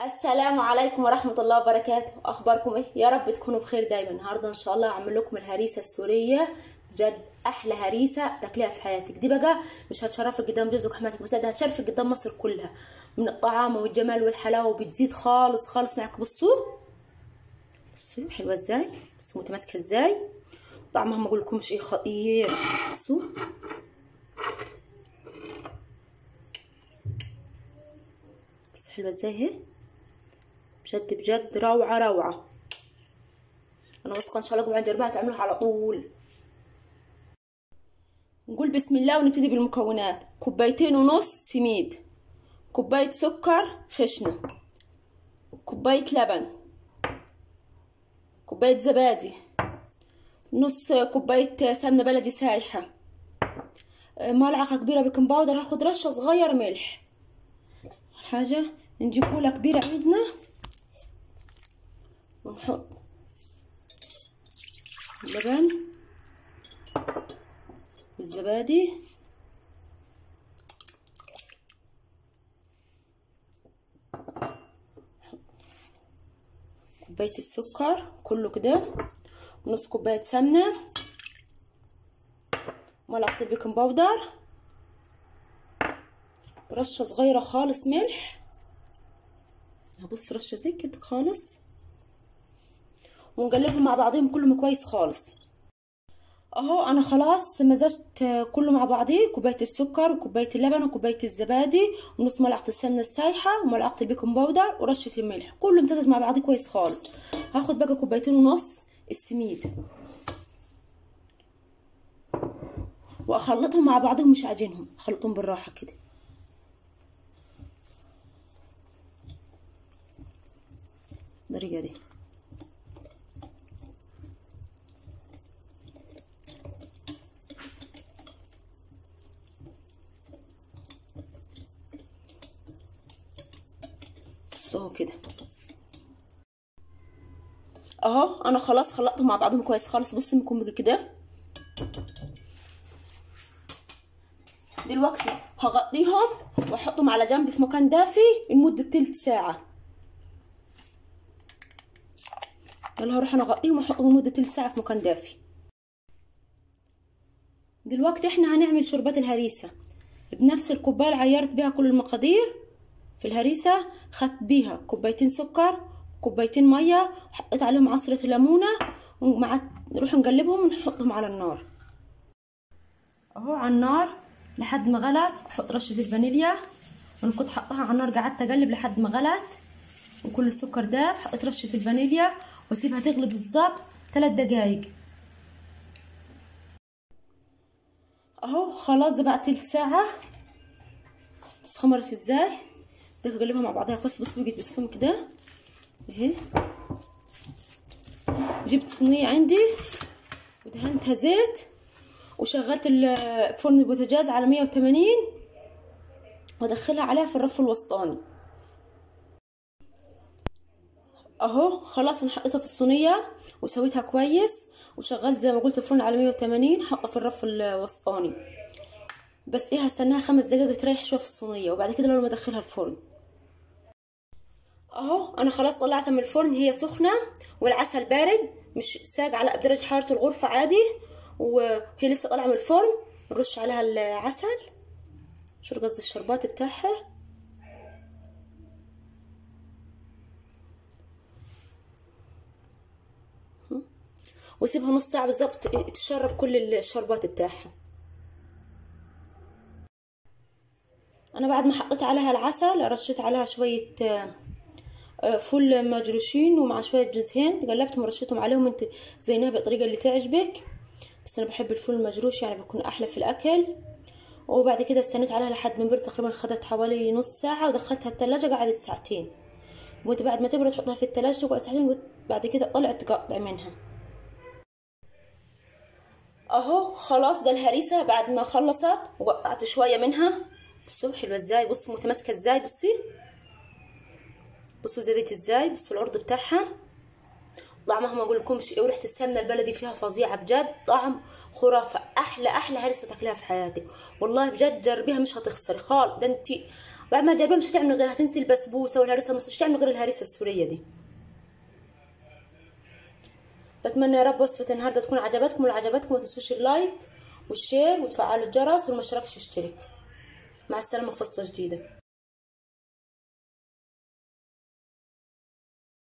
السلام عليكم ورحمة الله وبركاته أخباركم إيه؟ يا رب تكونوا بخير دايما النهاردة إن شاء الله هعمل لكم الهريسة السورية بجد أحلى هريسة تاكليها في حياتك دي بقى مش هتشرفك قدام جوزك وحماتك بس ده هتشرفك قدام مصر كلها من الطعام والجمال والحلاوة وبتزيد خالص خالص معك بصوا بصوا حلوة ازاي بصوا متماسكة ازاي طعمها ما اقولكمش ايه خطير بصوا بس حلوة ازاي اهي بجد بجد روعة روعة أنا واثقة إن شاء الله جماعة جربها تعملوها على طول نقول بسم الله ونبتدي بالمكونات كوبايتين ونص سميد كوباية سكر خشنة كوباية لبن كوباية زبادي نص كوباية سمنة بلدي سايحة ملعقة كبيرة بيكنج باودر هاخد رشة صغيرة ملح حاجة نجيب بولة كبيرة عندنا ونحط اللبن والزبادي كوباية السكر كله كده ونص كوباية سمنة ملعقة البيكنج باودر رشة صغيرة خالص ملح هبص رشة زي كده خالص ونقلبهم مع بعضهم كلهم كويس خالص اهو انا خلاص مزجت كله مع بعضيه كوبايه السكر وكوبايه اللبن وكوبايه الزبادي ونص ملعقه السمنه السايحه وملعقه البيكنج باودر ورشه الملح كله امتزج مع بعضيه كويس خالص هاخد بقى كوبايتين ونص السميد واخلطهم مع بعضهم مش عجينهم اخلطهم بالراحه كده الطريقه دي اهو كده اهو انا خلاص خلطتهم مع بعضهم كويس خالص بصوا منكم بقى كده دلوقتي هغطيهم واحطهم على جنب في مكان دافي لمده تلت ساعه يلا هروح انا اغطيهم واحطهم لمده تلت ساعه في مكان دافي دلوقتي احنا هنعمل شربات الهريسه بنفس الكوبايه اللي عيرت بيها كل المقادير في الهريسة خدت بيها كوبايتين سكر كوبايتين مية وحطيت عليهم عصرة ليمونة ومع نروح نقلبهم ونحطهم على النار اهو على النار لحد ما غلت احط رشة الفانيليا وانا كنت حطها على النار قعدت اقلب لحد ما غلت وكل السكر داب حطيت رشة الفانيليا واسيبها تغلي بالظبط ثلاث دقايق اهو خلاص ده بقى تلت ساعة بس خمرت ازاي ده اقلبها مع بعضها كويس بص بقت بالسم كده اهي جبت صينيه عندي ودهنتها زيت وشغلت فرن البوتاجاز على 180 وادخلها عليها في الرف الوسطاني اهو خلاص انا حطيتها في الصينيه وسويتها كويس وشغلت زي ما قلت الفرن على 180 حاطه في الرف الوسطاني بس ايه هستناها خمس دقايق تريح شويه في الصينيه وبعد كده لو ما ادخلها الفرن اهو انا خلاص طلعتها من الفرن هي سخنه والعسل بارد مش ساق على بدرجه حراره الغرفه عادي وهي لسه طالعه من الفرن نرش عليها العسل شو قصدي الشربات بتاعها واسيبها نص ساعه بالظبط تشرب كل الشربات بتاعها انا بعد ما حطيت عليها العسل رشيت عليها شويه فل مجروشين ومع شويه جوز هند قلبتهم ورشيتهم عليهم انت زينها بالطريقه اللي تعجبك بس انا بحب الفول المجروش يعني بيكون احلى في الاكل وبعد كده استنيت عليها لحد ما برد تقريبا خدت حوالي نص ساعه ودخلتها الثلاجه قعدت ساعتين وانت بعد ما تبرد تحطها في الثلاجه تقعد ساعتين بعد كده طلعت تقطع منها اهو خلاص ده الهريسه بعد ما خلصت وقطعت شويه منها بصوا حلوه ازاي بصوا متماسكه ازاي بصي بصوا زادت ازاي بصوا العرض بتاعها طعمها ما اقولكمش ايه وريحه السمنه البلدي فيها فظيعه بجد طعم خرافه احلى احلى هرسه تاكلها في حياتك والله بجد جربيها مش هتخسري خالص ده انت بعد ما تجربيها مش هتعمل غير هتنسي البسبوسه والهريسه مش هتعمل غير الهريسه السوريه دي بتمنى يا رب وصفة النهارده تكون عجبتكم ولو عجبتكم ما تنسوش اللايك والشير وتفعلوا الجرس واللي ما اشتركش يشترك مع السلامة في وصفة جديدة